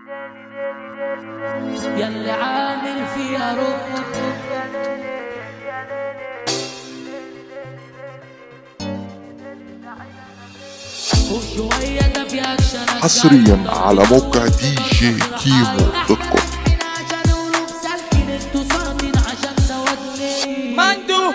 يلي عامل فيها رب وشوية ده في أكشن حصريا على موقع دي جي كيمو دوت كوم مندو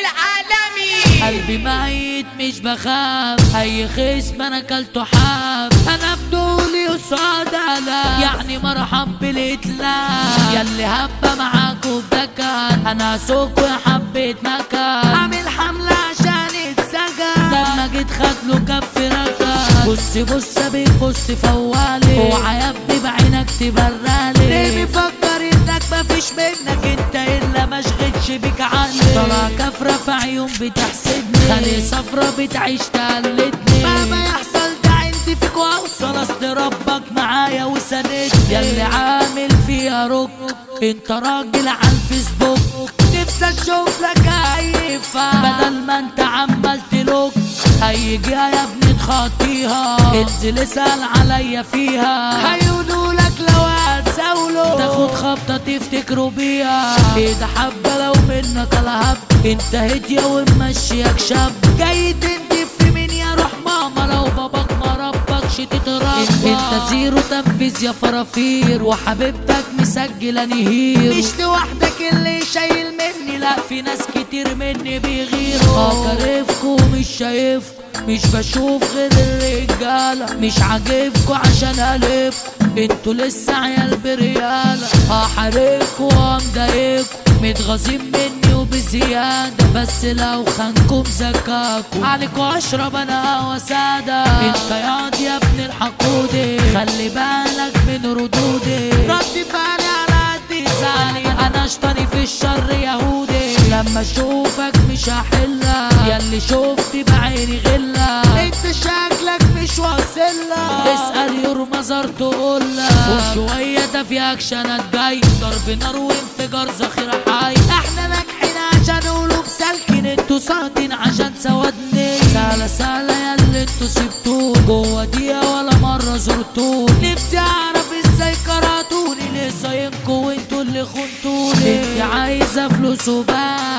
العالمي قلبي ميت مش بخاف اي خصم انا كلته حاب انا بدولي قصاد على يعني مرحب بالاتلاف ياللي هبه معاكوا بدكان انا سوق وحبيت مكان عامل حمله عشان اتسجن لما جيت خد له كف ركان بص بص بيك بص فوالي اوعى يا ابني بعينك تبرالي ليه مفكر انك مفيش منك انت الا ما شغلش بيك عقلي طلع كفرة في عيون بتحسدني خلي صفرة بتعيش تقلدني مهما يحصل ده عندي فيك واوصل اصل ربك معايا وسندني ياللي عامل فيها روك انت راجل على الفيسبوك نفسي اشوف لك اي فا بدل ما انت عمال تلوك هيجيها يا ابني تخطيها انزل اسال عليا فيها هيقولوا لك لو هتزاولوا تاخد خبطه تفتكروا بيها ايه ده حبه لو منك الهب انت هديه وممشيك شاب جاي تندف في مين يا روح ماما لو باباك ما ربكش تتربى انت زيرو تنفيذ يا فرافير وحبيبتك مسجله نهير مش لوحدك اللي شايل مني لا في ناس كتير مني بيغيروا اه كارفكوا مش شايفكوا مش بشوف غير الرجالة مش عاجبكوا عشان قلبكوا انتوا لسه عيال بريالة هحاربكوا ومضايقكوا متغاظين مني وبزيادة بس لو خانكم زكاكوا عليكوا اشرب انا قهوة سادة انت ياض يا ابن الحقودي خلي بالك من ردودي رد فعلي على قد زعلي انا اشطري في الشر يهودي لما اشوفك مش هحلها ياللي شفت بعيني غلة انت شكلك مش واصلة اسأل يور مزار تقولها وشوية ده في اكشنات جاي ضرب نار وانفجار ذخيرة حي احنا ناجحين عشان قلوب سالكين انتوا صادين عشان سوادني سهلة سهلة ياللي انتوا سبتوني جوا دقيقة ولا مرة زرتوني نفسي اعرف ازاي كرهتوني ليه صايمكوا وانتوا اللي خنتوني انت عايزة فلوس وبس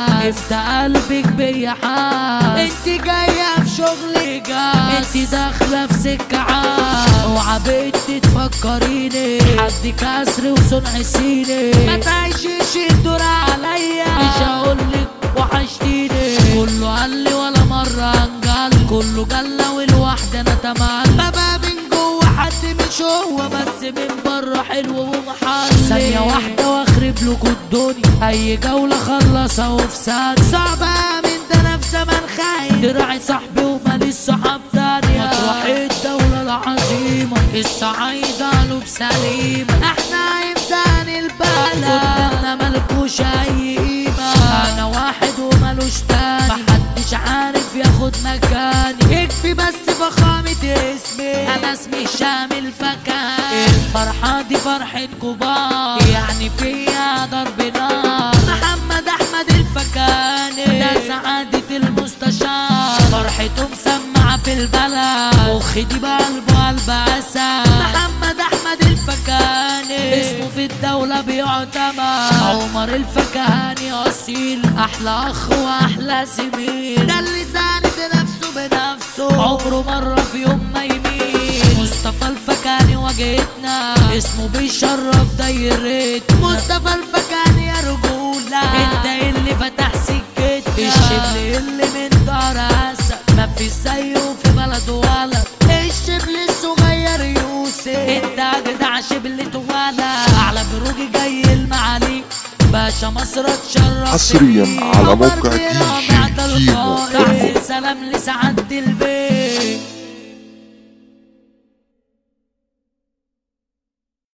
افتح قلبك بيا حال انت جاية في شغلي جاز انت داخلة في سكة عال اوعى بنتي تفكريني حد كسر وصنع سيني ما تعيشيش الدور عليا مش هقولك وحشتيني كله قال لي ولا مرة انجل كله جلة والواحدة انا تمام بابا من جوه حد مش هو بس من بره حلو ومحل ثانية واحدة واخرب لكوا الدنيا اي جولة خلصها وفي ثانية صعبة من ده انا في زمن خايف دراعي صاحبي وماليش صحاب تانية مطرح الدولة العظيمة الصعايدة قلوب سليمة احنا عمدان البلد قدامنا ملكوش اي قيمة انا واحد ومالوش تاني محدش عارف ياخد مكاني يكفي بس فخامة اسمي انا اسمي شامل فكان الفرحة دي فرحة كبار يعني فيها ضرب نار محمد احمد الفكاني ده سعادة المستشار فرحته مسمعة في البلد مخي دي بقلبه قلب اسد محمد احمد الفكاني اسمه في الدولة بيعتمد عمر الفكهاني اصيل احلى اخ واحلى زميل ده اللي ساند نفسه بنفسه عمره مرة في يوم ما يميل مصطفى الفكاني واجهتنا اسمه بيشرف دايرتنا مصطفى الفكاني يا رجولة انت اللي فتح سكتنا الشبل اللي من دار اسد ما في زيه في بلده ولد الشبل الصغير يوسف انت اجدع شبل اتولد اعلى بروجي جاي المعالي باشا مصر اتشرف حصرياً بيه. على موقع عمر دي بيرام جي عدل كيمو قائد. تحسين سلام لسعادة البيت